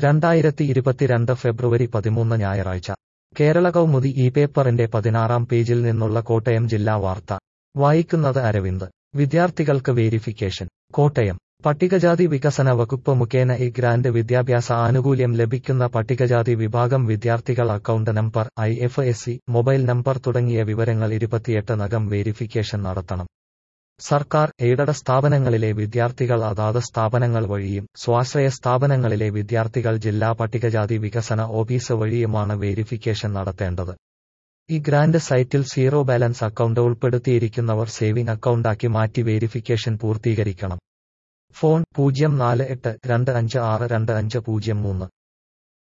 രണ്ടായിരത്തി ഇരുപത്തിരണ്ട് ഫെബ്രുവരി പതിമൂന്ന് ഞായറാഴ്ച കേരള കൗമുദി ഈ പേപ്പറിന്റെ പതിനാറാം പേജിൽ നിന്നുള്ള കോട്ടയം ജില്ലാ വാർത്ത വായിക്കുന്നത് അരവിന്ദ് വിദ്യാർത്ഥികൾക്ക് വേരിഫിക്കേഷൻ കോട്ടയം പട്ടികജാതി വികസന വകുപ്പ് മുഖേന ഈ ഗ്രാന്റ് വിദ്യാഭ്യാസ ആനുകൂല്യം ലഭിക്കുന്ന പട്ടികജാതി വിഭാഗം വിദ്യാർത്ഥികൾ account number I F S C mobile number തുടങ്ങിയ വിവരങ്ങൾ ഇരുപത്തിയെട്ട് നകം വേരിഫിക്കേഷൻ നടത്തണം സർക്കാർ എയ്ഡഡ് സ്ഥാപനങ്ങളിലെ വിദ്യാർത്ഥികൾ അതാത് സ്ഥാപനങ്ങൾ വഴിയും സ്വാശ്രയ സ്ഥാപനങ്ങളിലെ വിദ്യാർത്ഥികൾ ജില്ലാ പട്ടികജാതി വികസന ഓഫീസ് വഴിയുമാണ് വേരിഫിക്കേഷൻ നടത്തേണ്ടത് ഈ ഗ്രാന്റ് സൈറ്റിൽ സീറോ ബാലൻസ് അക്കൗണ്ട് ഉൾപ്പെടുത്തിയിരിക്കുന്നവർ സേവിംഗ് അക്കൗണ്ടാക്കി മാറ്റി വേരിഫിക്കേഷൻ പൂർത്തീകരിക്കണം ഫോൺ പൂജ്യം നാല് എട്ട് രണ്ട് അഞ്ച് ആറ് രണ്ട് അഞ്ച് പൂജ്യം മൂന്ന്